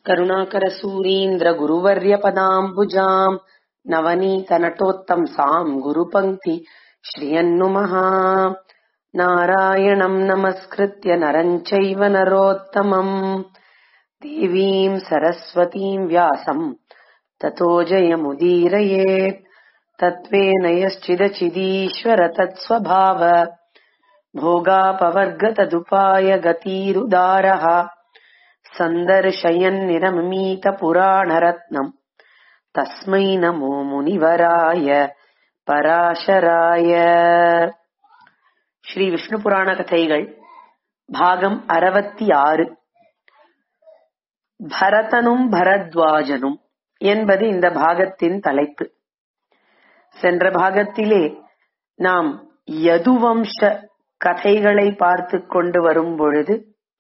करुणाकरसूरीन्द्रगुरुवर्यपदाम्बुजाम् नवनीतनटोत्तंसाम् गुरुपङ्क्ति श्रियन्नुमः नारायणम् नमस्कृत्य नरम् चैव नरोत्तमम् देवीम् सरस्वतीम् व्यासम् ततो जयमुदीरयेत् तत्त्वेन यश्चिदचिदीश्वर तत्स्वभाव भोगापवर्गतदुपाय गतीरुदारः सन्दर्शयन्निरमीतपुराणरत्नम् तस्मै नमो முனிவராய பராசராய ஸ்ரீ விஷ்ணு புராண கதைகள் பாகம் அறுபத்தி ஆறு பரதனும் பரத்வாஜனும் என்பது இந்த பாகத்தின் தலைப்பு சென்ற பாகத்திலே நாம் யதுவம்ச கதைகளை பார்த்து கொண்டு வரும் பொழுது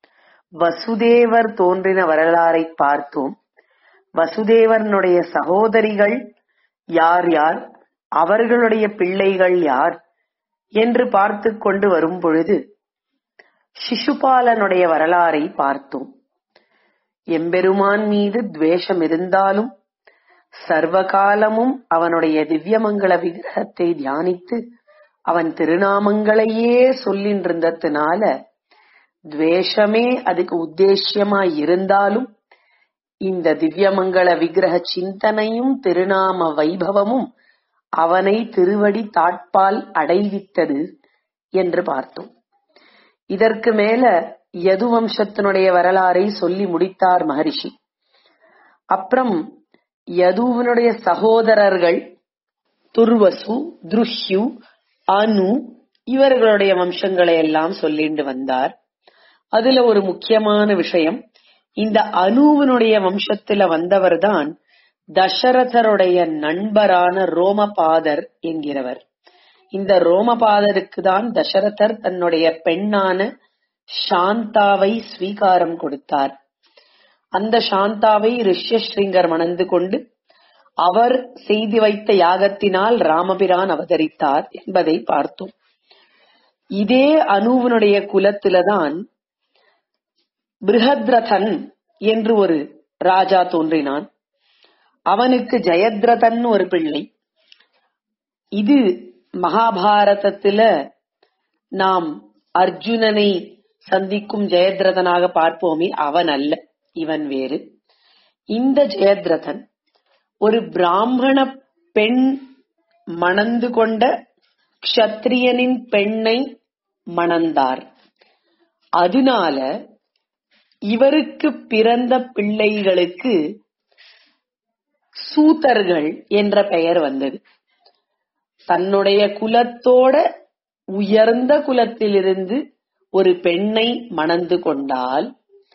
வசுதேவர் தோன்றின வரலாறை பார்த்தோம் வசுதேவனுடைய சகோதரிகள் யார் யார் அவர்களுடைய பிள்ளைகள் யார் என்று பார்த்து கொண்டு வரும் பொழுது சிசுபாலனுடைய வரலாறை பார்த்தோம் எம்பெருமான் மீது துவேஷம் இருந்தாலும் சர்வகாலமும் அவனுடைய திவ்யமங்கள விக்கிரகத்தை தியானித்து அவன் திருநாமங்களையே சொல்லின்றிருந்ததுனால துவேஷமே அதுக்கு உத்தேசியமா இருந்தாலும் இந்த திவ்யமங்கள விக்கிரக சிந்தனையும் திருநாம வைபவமும் அவனை திருவடி தாட்பால் அடைவித்தது என்று பார்த்தோம் இதற்கு மேல யது வம்சத்தினுடைய வரலாறை சொல்லி முடித்தார் மகரிஷி அப்புறம் யதுவனுடைய சகோதரர்கள் துர்வசு துருஷ்யு அனு இவர்களுடைய வம்சங்களை எல்லாம் சொல்லிட்டு வந்தார் அதுல ஒரு முக்கியமான விஷயம் இந்த அனுவனுடைய வம்சத்துல வந்தவர்தான் தசரதருடைய நண்பரான ரோமபாதர் என்கிறவர் இந்த ரோமபாதருக்கு தான் தசரதர் தன்னுடைய பெண்ணான சாந்தாவை ஸ்வீகாரம் கொடுத்தார் அந்த சாந்தாவை ரிஷ்யஸ்ரீங்கர் மணந்து கொண்டு அவர் செய்து வைத்த யாகத்தினால் ராமபிரான் அவதரித்தார் என்பதை பார்த்தோம் இதே அனுவனுடைய குலத்தில்தான் பிருஹத்ரதன் என்று ஒரு ராஜா தோன்றினான் அவனுக்கு ஜெயத்ரதன் ஒரு பிள்ளை இது மகாபாரதத்துல நாம் அர்ஜுனனை சந்திக்கும் ஜெயத்ரதனாக பார்ப்போமே அவன் அல்ல இவன் வேறு இந்த ஜெயத்ரதன் ஒரு பிராமண பெண் மணந்து கொண்ட க்ஷத்ரியனின் பெண்ணை மணந்தார் அதனால இவருக்கு பிறந்த பிள்ளைகளுக்கு சூதர்கள் என்ற பெயர் வந்தது தன்னுடைய குலத்தோட உயர்ந்த குலத்திலிருந்து ஒரு பெண்ணை மணந்து கொண்டால்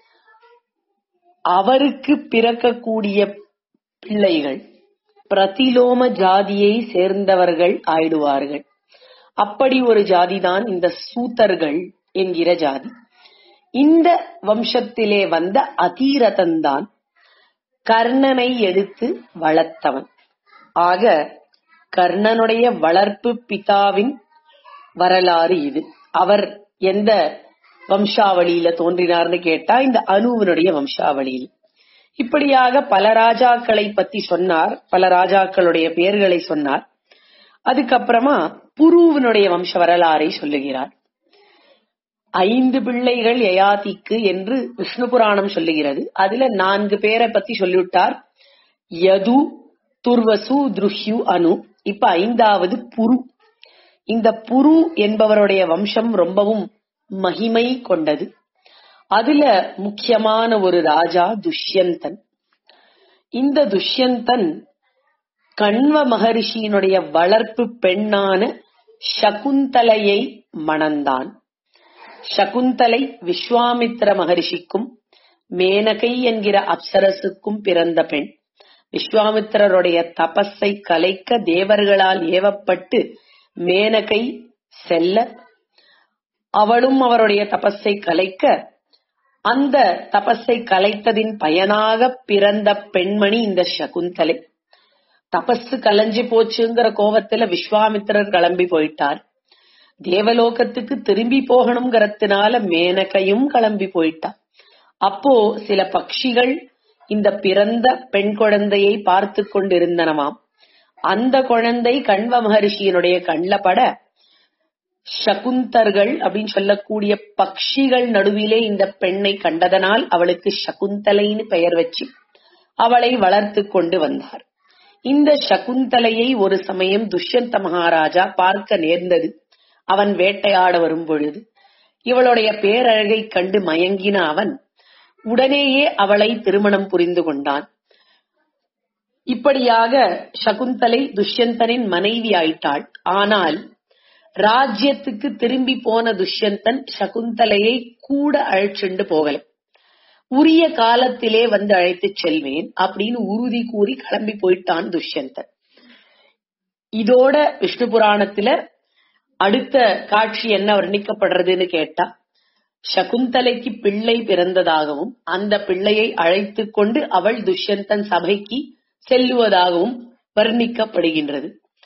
அவருக்கு பிறக்கக்கூடிய பிள்ளைகள் பிரதிலோம ஜாதியை சேர்ந்தவர்கள் ஆயிடுவார்கள் அப்படி ஒரு ஜாதிதான் இந்த சூத்தர்கள் என்கிற ஜாதி இந்த வம்சத்திலே வந்த அதீரதன் தான் கர்ணனை எடுத்து வளர்த்தவன் ஆக கர்ணனுடைய வளர்ப்பு பிதாவின் வரலாறு இது அவர் எந்த வம்சாவளியில தோன்றினார்னு கேட்டா இந்த அணுவனுடைய வம்சாவளியில் இப்படியாக பல ராஜாக்களை பத்தி சொன்னார் பல ராஜாக்களுடைய பெயர்களை சொன்னார் அதுக்கப்புறமா புருவனுடைய வம்ச வரலாறை சொல்லுகிறார் ஐந்து பிள்ளைகள் யயாதிக்கு என்று விஷ்ணு புராணம் சொல்லுகிறது அதுல நான்கு பேரை பத்தி சொல்லிவிட்டார் யது துர்வசு துருஹ்யு அனு இப்ப ஐந்தாவது புரு இந்த புரு என்பவருடைய வம்சம் ரொம்பவும் மகிமை கொண்டது அதுல முக்கியமான ஒரு ராஜா துஷ்யந்தன் இந்த துஷ்யந்தன் கண்வ மகரிஷியினுடைய வளர்ப்பு பெண்ணான சகுந்தலையை மணந்தான் சகுந்தலை விஸ்வாமித்திர மகரிஷிக்கும் மேனகை என்கிற அப்சரசுக்கும் பிறந்த பெண் விஸ்வாமித்திரருடைய தபஸை கலைக்க தேவர்களால் ஏவப்பட்டு மேனகை செல்ல அவளும் அவருடைய தபஸை கலைக்க அந்த தபஸை கலைத்ததின் பயனாக பிறந்த பெண்மணி இந்த சகுந்தலை தபஸு கலைஞ்சு போச்சுங்கிற கோவத்துல விஸ்வாமித்திரர் கிளம்பி போயிட்டார் தேவலோகத்துக்கு திரும்பி போகணுங்கிறதுனால மேனகையும் கிளம்பி போயிட்டா அப்போ சில பட்சிகள் இந்த பிறந்த பெண் குழந்தையை பார்த்து கொண்டிருந்தனவாம் அந்த குழந்தை கண்வ மகரிஷியினுடைய கண்ல பட சகுந்தர்கள் அப்படின்னு சொல்லக்கூடிய பக்ஷிகள் நடுவிலே இந்த பெண்ணை கண்டதனால் அவளுக்கு சகுந்தலைன்னு பெயர் வச்சு அவளை வளர்த்து கொண்டு வந்தார் இந்த சகுந்தலையை ஒரு சமயம் துஷ்யந்த மகாராஜா பார்க்க நேர்ந்தது அவன் வேட்டையாட வரும் பொழுது இவளுடைய பேரழகை கண்டு மயங்கின அவன் உடனேயே அவளை திருமணம் புரிந்து கொண்டான் இப்படியாக சகுந்தலை துஷ்யந்தனின் மனைவி ஆயிட்டாள் ஆனால் ராஜ்யத்துக்கு திரும்பி போன துஷ்யந்தன் சகுந்தலையை கூட அழைச்சுண்டு போகல உரிய காலத்திலே வந்து அழைத்து செல்வேன் அப்படின்னு உறுதி கூறி கிளம்பி போயிட்டான் துஷ்யந்தன் இதோட விஷ்ணு புராணத்துல அடுத்த காட்சி என்ன வர்ணிக்கப்படுறதுன்னு கேட்டா சகுந்தலைக்கு பிள்ளை பிறந்ததாகவும் அந்த பிள்ளையை அழைத்து கொண்டு அவள் துஷ்யந்தன் சபைக்கு செல்லுவதாகவும் வர்ணிக்கப்படுகின்றது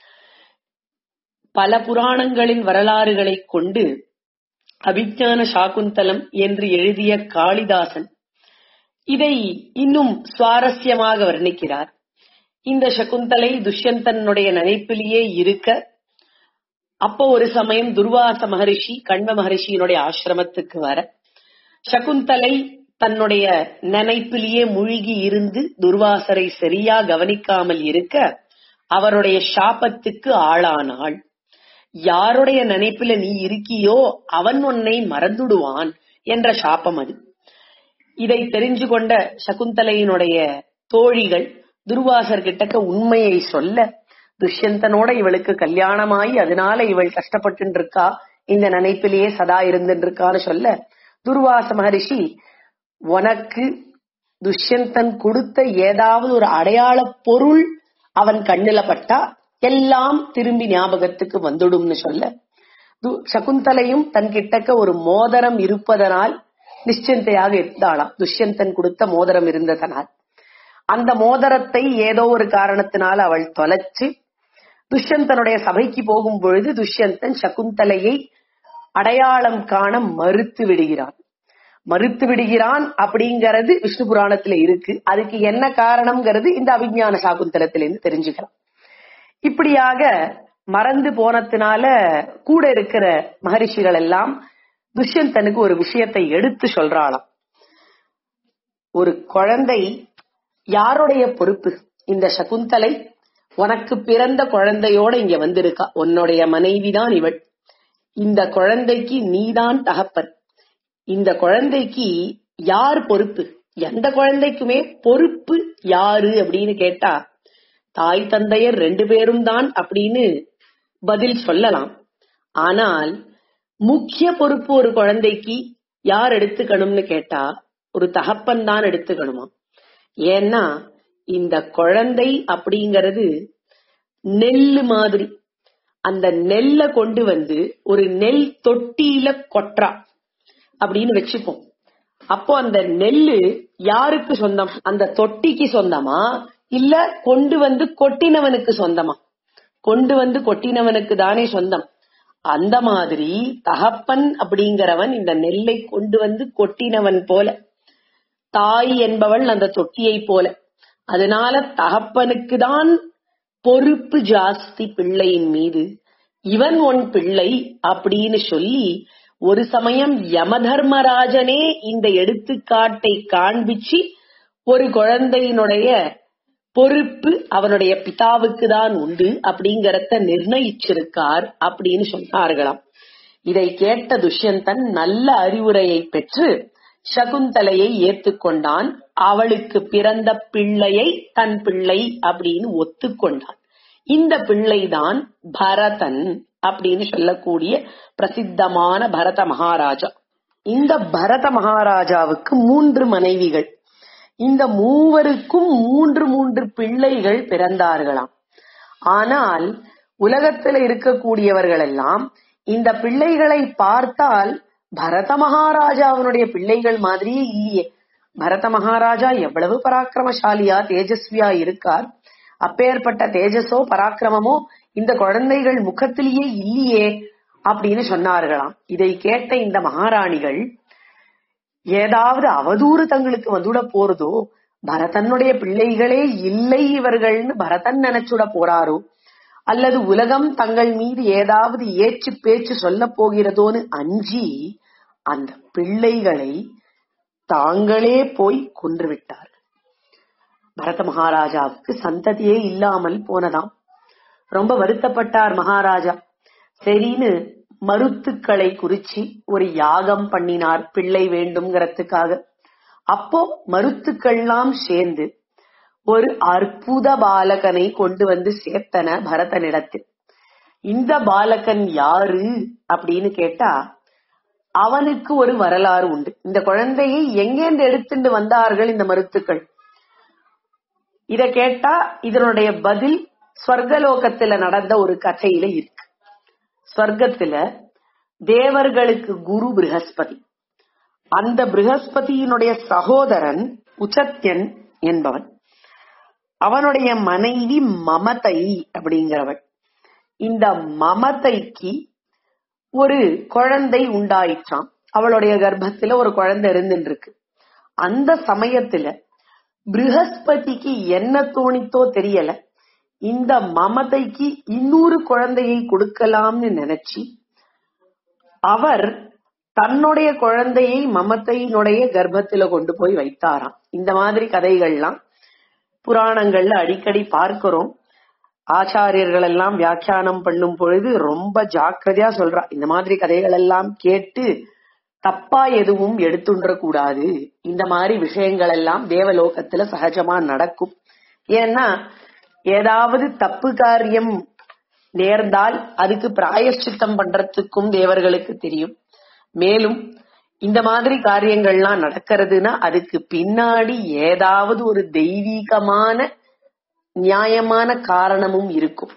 பல புராணங்களின் வரலாறுகளை கொண்டு அபிஞான சாகுந்தலம் என்று எழுதிய காளிதாசன் இதை இன்னும் சுவாரஸ்யமாக வர்ணிக்கிறார் இந்த சகுந்தலை துஷ்யந்தனுடைய நினைப்பிலேயே இருக்க அப்போ ஒரு சமயம் துர்வாச மகரிஷி கண்வ மகரிஷியினுடைய ஆசிரமத்துக்கு வர சகுந்தலை தன்னுடைய நினைப்பிலேயே மூழ்கி இருந்து துர்வாசரை சரியா கவனிக்காமல் இருக்க அவருடைய சாபத்துக்கு ஆளானாள் யாருடைய நினைப்பில நீ இருக்கியோ அவன் உன்னை மறந்துடுவான் என்ற சாபம் அது இதை தெரிஞ்சு கொண்ட சகுந்தலையினுடைய தோழிகள் துர்வாசர் கிட்டக்க உண்மையை சொல்ல துஷ்யந்தனோட இவளுக்கு கல்யாணமாயி அதனால இவள் கஷ்டப்பட்டு இருக்கா இந்த நினைப்பிலேயே சதா இருந்துட்டு இருக்கான்னு சொல்ல துர்வாச மகரிஷி உனக்கு துஷ்யந்தன் கொடுத்த ஏதாவது ஒரு அடையாள பொருள் அவன் கண்ணில பட்டா எல்லாம் திரும்பி ஞாபகத்துக்கு வந்துடும்னு சொல்ல சகுந்தலையும் தன் கிட்டக்க ஒரு மோதிரம் இருப்பதனால் நிச்சயந்தையாக இருந்தாளாம் துஷ்யந்தன் கொடுத்த மோதிரம் இருந்ததனால் அந்த மோதிரத்தை ஏதோ ஒரு காரணத்தினால் அவள் தொலைச்சு துஷ்யந்தனுடைய சபைக்கு போகும் பொழுது துஷ்யந்தன் சகுந்தலையை அடையாளம் காண மறுத்து விடுகிறான் மறுத்து விடுகிறான் அப்படிங்கறது விஷ்ணு புராணத்துல இருக்கு அதுக்கு என்ன காரணம்ங்கிறது இந்த அபிஞான சாகுந்தலத்திலிருந்து தெரிஞ்சுக்கலாம் இப்படியாக மறந்து போனதுனால கூட இருக்கிற மகரிஷிகள் எல்லாம் துஷ்யந்தனுக்கு ஒரு விஷயத்தை எடுத்து சொல்றாளாம் ஒரு குழந்தை யாருடைய பொறுப்பு இந்த சகுந்தலை உனக்கு பிறந்த குழந்தையோட இங்க வந்திருக்கா உன்னுடைய மனைவிதான் இவள் இந்த குழந்தைக்கு நீதான் தகப்பன் இந்த குழந்தைக்கு யார் பொறுப்பு எந்த குழந்தைக்குமே பொறுப்பு யாரு அப்படின்னு கேட்டா தாய் தந்தையர் ரெண்டு பேரும் தான் அப்படின்னு பதில் சொல்லலாம் ஆனால் முக்கிய பொறுப்பு ஒரு குழந்தைக்கு யார் எடுத்துக்கணும்னு கேட்டா ஒரு தகப்பன் தான் எடுத்துக்கணுமா ஏன்னா இந்த குழந்தை அப்படிங்கறது நெல்லு மாதிரி அந்த நெல்ல கொண்டு வந்து ஒரு நெல் தொட்டியில கொட்டுறா அப்படின்னு வச்சுப்போம் அப்போ அந்த நெல்லு யாருக்கு சொந்தம் அந்த தொட்டிக்கு சொந்தமா இல்ல கொண்டு வந்து கொட்டினவனுக்கு சொந்தமா கொண்டு வந்து கொட்டினவனுக்கு தானே சொந்தம் அந்த மாதிரி தகப்பன் அப்படிங்கிறவன் இந்த நெல்லை கொண்டு வந்து கொட்டினவன் போல தாய் என்பவள் அந்த தொட்டியை போல அதனால தகப்பனுக்கு தான் பொறுப்பு ஜாஸ்தி பிள்ளையின் மீது இவன் உன் பிள்ளை அப்படின்னு சொல்லி ஒரு சமயம் யமதர்மராஜனே இந்த எடுத்துக்காட்டை காண்பிச்சு ஒரு குழந்தையினுடைய பொறுப்பு அவனுடைய பிதாவுக்கு தான் உண்டு அப்படிங்கறத நிர்ணயிச்சிருக்கார் அப்படின்னு சொன்னார்களாம் இதை கேட்ட துஷ்யந்தன் நல்ல அறிவுரையை பெற்று சகுந்தலையை ஏத்துக்கொண்டான் அவளுக்கு பிறந்த பிள்ளையை தன் பிள்ளை அப்படின்னு ஒத்துக்கொண்டான் இந்த பிள்ளைதான் பரதன் அப்படின்னு சொல்லக்கூடிய பிரசித்தமான பரத மகாராஜா இந்த பரத மகாராஜாவுக்கு மூன்று மனைவிகள் இந்த மூவருக்கும் மூன்று மூன்று பிள்ளைகள் பிறந்தார்களாம் ஆனால் உலகத்துல இருக்கக்கூடியவர்கள் எல்லாம் இந்த பிள்ளைகளை பார்த்தால் பரத மகாராஜாவினுடைய பிள்ளைகள் மாதிரியே இல்லையே பரத மகாராஜா எவ்வளவு பராக்கிரமசாலியா தேஜஸ்வியா இருக்கார் அப்பேற்பட்ட தேஜஸோ பராக்கிரமமோ இந்த குழந்தைகள் முகத்திலேயே இல்லையே அப்படின்னு சொன்னார்களாம் இதை கேட்ட இந்த மகாராணிகள் ஏதாவது அவதூறு தங்களுக்கு வந்துட போறதோ பரதனுடைய பிள்ளைகளே இல்லை இவர்கள்னு பரதன் நினைச்சுட போறாரோ அல்லது உலகம் தங்கள் மீது ஏதாவது ஏச்சு பேச்சு சொல்ல போகிறதோன்னு அஞ்சி அந்த பிள்ளைகளை தாங்களே போய் கொன்று விட்டார் பரத மகாராஜாவுக்கு சந்ததியே இல்லாமல் போனதாம் ரொம்ப வருத்தப்பட்டார் மகாராஜா சரின்னு மருத்துக்களை குறிச்சு ஒரு யாகம் பண்ணினார் பிள்ளை வேண்டும்ங்கிறதுக்காக அப்போ மருத்துக்கள்லாம் சேர்ந்து ஒரு அற்புத பாலகனை கொண்டு வந்து சேர்த்தன பரதனிடத்தில் இந்த பாலகன் யாரு அப்படின்னு கேட்டா அவனுக்கு ஒரு வரலாறு உண்டு இந்த குழந்தையை எங்கேந்து எடுத்துட்டு வந்தார்கள் இந்த மருத்துக்கள் இத கேட்டா இதனுடைய பதில் ஸ்வர்கலோகத்துல நடந்த ஒரு கதையில இருக்கு ஸ்வர்க்கத்துல தேவர்களுக்கு குரு ப்ரஹஸ்பதி அந்த ப்ரஹஸ்பதியினுடைய சகோதரன் உச்சத்யன் என்பவன் அவனுடைய மனைவி மமதை அப்படிங்கிறவள் இந்த மமதைக்கு ஒரு குழந்தை உண்டாயிற்றான் அவளுடைய கர்ப்பத்துல ஒரு குழந்தை இருந்துட்டு இருக்கு அந்த சமயத்துல ப்ரஹஸ்பதிக்கு என்ன தோணித்தோ தெரியல இந்த மமதைக்கு இன்னொரு குழந்தையை கொடுக்கலாம்னு நினைச்சு அவர் தன்னுடைய குழந்தையை மமத்தையினுடைய கர்ப்பத்துல கொண்டு போய் வைத்தாராம் இந்த மாதிரி கதைகள்லாம் புராணங்கள்ல அடிக்கடி பார்க்கிறோம் ஆச்சாரியர்கள் எல்லாம் வியாக்கியானம் பண்ணும் பொழுது ரொம்ப ஜாக்கிரதையா சொல்றா இந்த மாதிரி கதைகள் எல்லாம் கேட்டு தப்பா எதுவும் எடுத்துன்ற கூடாது இந்த மாதிரி விஷயங்கள் எல்லாம் தேவலோகத்துல சகஜமா நடக்கும் ஏன்னா ஏதாவது தப்பு காரியம் நேர்ந்தால் அதுக்கு பிராயஷ்சித்தம் பண்றதுக்கும் தேவர்களுக்கு தெரியும் மேலும் இந்த மாதிரி காரியங்கள்லாம் நடக்கிறதுனா அதுக்கு பின்னாடி ஏதாவது ஒரு தெய்வீகமான நியாயமான காரணமும் இருக்கும்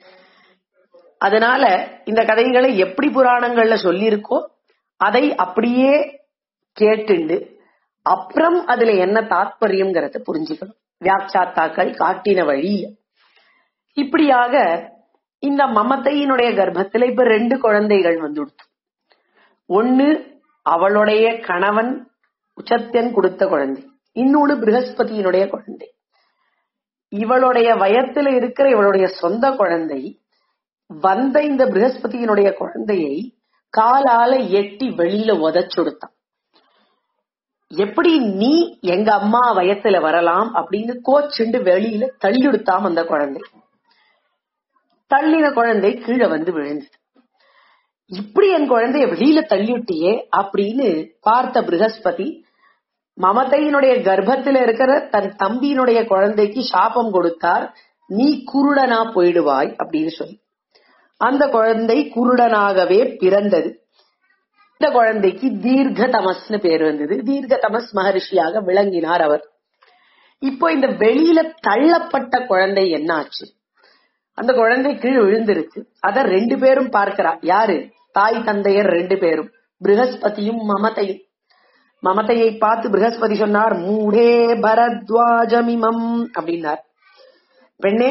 அதனால இந்த கதைகளை எப்படி புராணங்கள்ல சொல்லியிருக்கோ அதை அப்படியே கேட்டுண்டு அப்புறம் அதுல என்ன தாத்பரியம்ங்கிறத புரிஞ்சுக்கணும் வியாட்சாத்தாக்கள் காட்டின வழி இப்படியாக இந்த மமத்தையினுடைய கர்ப்பத்துல இப்ப ரெண்டு குழந்தைகள் வந்துடுத்து ஒண்ணு அவளுடைய கணவன் உச்சத்தன் கொடுத்த குழந்தை இன்னொன்னு ப்ரஹஸ்பதியினுடைய குழந்தை இவளுடைய வயத்துல இருக்கிற இவளுடைய சொந்த குழந்தை வந்த இந்த ப்ரஹஸ்பதியினுடைய குழந்தையை காலால எட்டி வெளியில உதச்சுடுத்தான் எப்படி நீ எங்க அம்மா வயத்துல வரலாம் அப்படின்னு கோச்சுண்டு வெளியில தள்ளிடுத்தாம் அந்த குழந்தை தள்ளின குழந்தை கீழே வந்து விழுந்தது இப்படி என் குழந்தைய வெளியில தள்ளிவிட்டியே அப்படின்னு பார்த்த ப்ரஹஸ்பதி மமதையினுடைய கர்ப்பத்துல இருக்கிற தன் தம்பியினுடைய குழந்தைக்கு சாபம் கொடுத்தார் நீ குருடனா போயிடுவாய் அப்படின்னு சொல்லி அந்த குழந்தை குருடனாகவே பிறந்தது இந்த குழந்தைக்கு தீர்க்க தமஸ்னு பேர் வந்தது தீர்க்க தமஸ் மகரிஷியாக விளங்கினார் அவர் இப்போ இந்த வெளியில தள்ளப்பட்ட குழந்தை என்னாச்சு அந்த குழந்தை கீழ் விழுந்திருக்கு அத ரெண்டு பேரும் பார்க்கிறா யாரு தாய் தந்தையர் ரெண்டு பேரும் ப்ரஹஸ்பதியும் மமதையும் மமதையை பார்த்து ப்ரஹஸ்பதி சொன்னார் மூடே பரத்வாஜமிமம் அப்படின்னார் பெண்ணே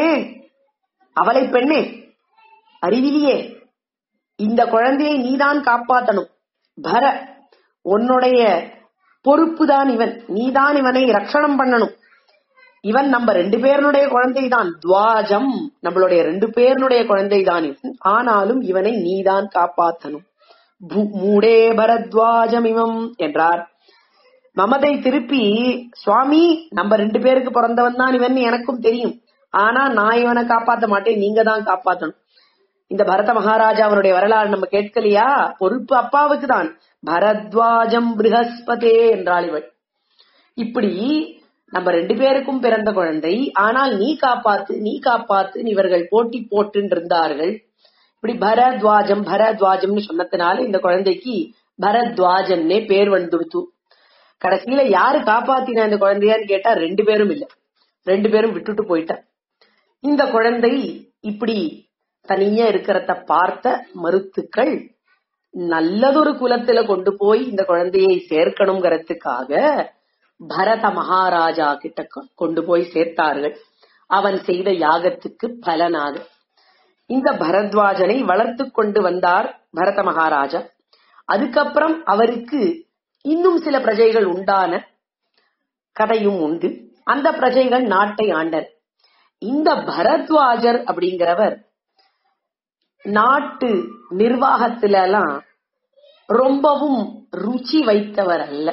அவளை பெண்ணே அறிவிலியே இந்த குழந்தையை நீதான் காப்பாத்தணும் பர உன்னுடைய பொறுப்பு தான் இவன் நீதான் இவனை ரட்சணம் பண்ணணும் இவன் நம்ம ரெண்டு பேருடைய குழந்தை தான் துவாஜம் நம்மளுடைய ரெண்டு பேருடைய குழந்தை தான் இவன் ஆனாலும் இவனை நீதான் காப்பாத்தணும் மூடே பரத்வாஜம் இவம் என்றார் மமதை திருப்பி சுவாமி நம்ம ரெண்டு பேருக்கு பிறந்தவன் தான் இவன் எனக்கும் தெரியும் ஆனா நான் இவனை காப்பாத்த மாட்டேன் நீங்க தான் காப்பாத்தணும் இந்த பரத மகாராஜா அவனுடைய வரலாறு நம்ம கேட்கலையா பொறுப்பு அப்பாவுக்கு தான் பரத்வாஜம் ப்ரஹஸ்பதே என்றாள் இவள் இப்படி நம்ம ரெண்டு பேருக்கும் பிறந்த குழந்தை ஆனால் நீ காப்பாத்து நீ காப்பாத்து இவர்கள் போட்டி போட்டு இருந்தார்கள் இப்படி பரத்வாஜம் பரத்வாஜம்னு சொன்னதுனால இந்த குழந்தைக்கு பரத்வாஜன்னே பேர் வந்துடுத்து கடைசியில யாரு காப்பாத்தின இந்த குழந்தையான்னு கேட்டா ரெண்டு பேரும் இல்ல ரெண்டு பேரும் விட்டுட்டு போயிட்ட இந்த குழந்தை இப்படி தனியா இருக்கிறத பார்த்த மருத்துக்கள் நல்லதொரு குலத்துல கொண்டு போய் இந்த குழந்தையை சேர்க்கணுங்கிறதுக்காக பரத மகாராஜா கிட்ட கொண்டு போய் சேர்த்தார்கள் அவன் செய்த யாகத்துக்கு பலனாக இந்த பரத்வாஜனை வளர்த்து கொண்டு வந்தார் பரத மகாராஜா அதுக்கப்புறம் அவருக்கு இன்னும் சில பிரஜைகள் உண்டான கதையும் உண்டு அந்த பிரஜைகள் நாட்டை ஆண்டர் இந்த பரத்வாஜர் அப்படிங்கிறவர் நாட்டு நிர்வாகத்தில எல்லாம் ரொம்பவும் ருச்சி வைத்தவர் அல்ல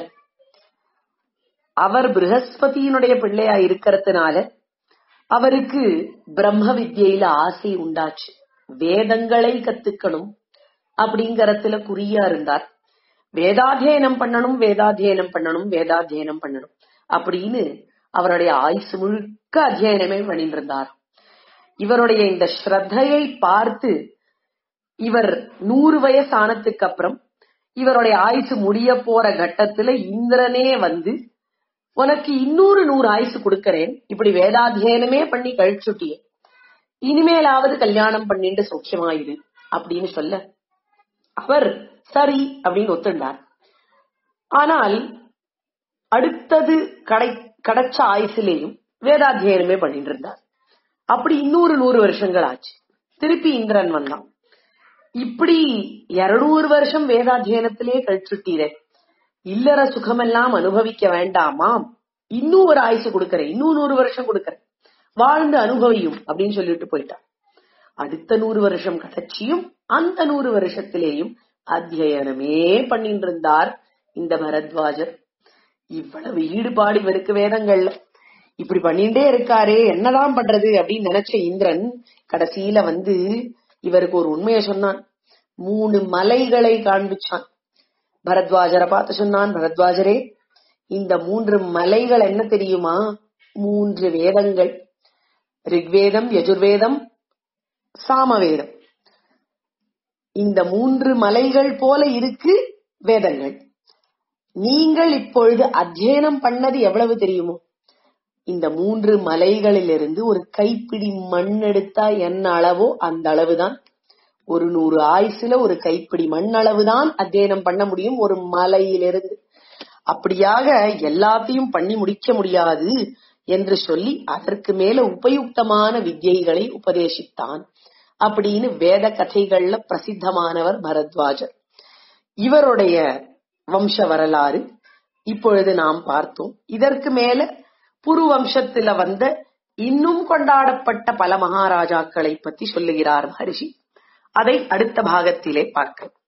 அவர் ப்ரஹஸ்பதியினுடைய பிள்ளையா இருக்கிறதுனால அவருக்கு பிரம்ம வித்யில ஆசை உண்டாச்சு வேதங்களை கத்துக்கணும் அப்படிங்கறதுல குறியா இருந்தார் வேதாத்தியனம் பண்ணணும் வேதாத்தியனம் பண்ணணும் வேதாத்தியனம் பண்ணணும் அப்படின்னு அவருடைய ஆயுசு முழுக்க அத்தியனமே பண்ணிட்டு இருந்தார் இவருடைய இந்த ஸ்ரத்தையை பார்த்து இவர் நூறு வயசு ஆனதுக்கு அப்புறம் இவருடைய ஆயுசு முடிய போற கட்டத்துல இந்திரனே வந்து உனக்கு இன்னொரு நூறு ஆயுசு கொடுக்கறேன் இப்படி வேதாத்தியனமே பண்ணி கழிச்சுட்டியே இனிமேலாவது கல்யாணம் பண்ணிட்டு சௌக்கியமாயிரு அப்படின்னு சொல்ல அவர் சரி அப்படின்னு ஒத்துண்டார் ஆனால் அடுத்தது கடை கிடைச்ச ஆயுசிலேயும் வேதாத்தியனமே பண்ணிட்டு இருந்தார் அப்படி இன்னொரு நூறு வருஷங்கள் ஆச்சு திருப்பி இந்திரன் வந்தான் இப்படி இருநூறு வருஷம் வேதாத்தியனத்திலே கழிச்சுட்டீரே இல்லற சுகமெல்லாம் அனுபவிக்க வேண்டாமாம் இன்னும் ஒரு ஆயுசு கொடுக்கறேன் இன்னும் நூறு வருஷம் கொடுக்கறேன் வாழ்ந்து அனுபவியும் அப்படின்னு சொல்லிட்டு போயிட்டான் அடுத்த நூறு வருஷம் கிடைச்சியும் அந்த நூறு வருஷத்திலேயும் அத்தியனமே பண்ணிட்டு இருந்தார் இந்த பரத்வாஜர் இவ்வளவு ஈடுபாடு இவருக்கு வேதங்கள்ல இப்படி பண்ணிட்டே இருக்காரே என்னதான் பண்றது அப்படின்னு நினைச்ச இந்திரன் கடைசியில வந்து இவருக்கு ஒரு உண்மையை சொன்னான் மூணு மலைகளை காண்பிச்சான் பரத்வாஜரை பார்த்து சொன்னான் பரத்வாஜரே இந்த மூன்று மலைகள் என்ன தெரியுமா மூன்று வேதங்கள் ரிக்வேதம் யஜுர்வேதம் சாமவேதம் இந்த மூன்று மலைகள் போல இருக்கு வேதங்கள் நீங்கள் இப்பொழுது அத்தியனம் பண்ணது எவ்வளவு தெரியுமோ இந்த மூன்று மலைகளிலிருந்து ஒரு கைப்பிடி மண் எடுத்தா என்ன அளவோ அந்த அளவுதான் ஒரு நூறு ஆயுசுல ஒரு கைப்பிடி மண் அளவுதான் அத்தியனம் பண்ண முடியும் ஒரு மலையிலிருந்து அப்படியாக எல்லாத்தையும் பண்ணி முடிக்க முடியாது என்று சொல்லி அதற்கு மேல உபயுக்தமான வித்யைகளை உபதேசித்தான் அப்படின்னு வேத கதைகள்ல பிரசித்தமானவர் பரத்வாஜர் இவருடைய வம்ச வரலாறு இப்பொழுது நாம் பார்த்தோம் இதற்கு மேல புரு வம்சத்துல வந்த இன்னும் கொண்டாடப்பட்ட பல மகாராஜாக்களை பத்தி சொல்லுகிறார் மகரிஷி அதை அடுத்த பாகத்திலே பார்க்கலாம்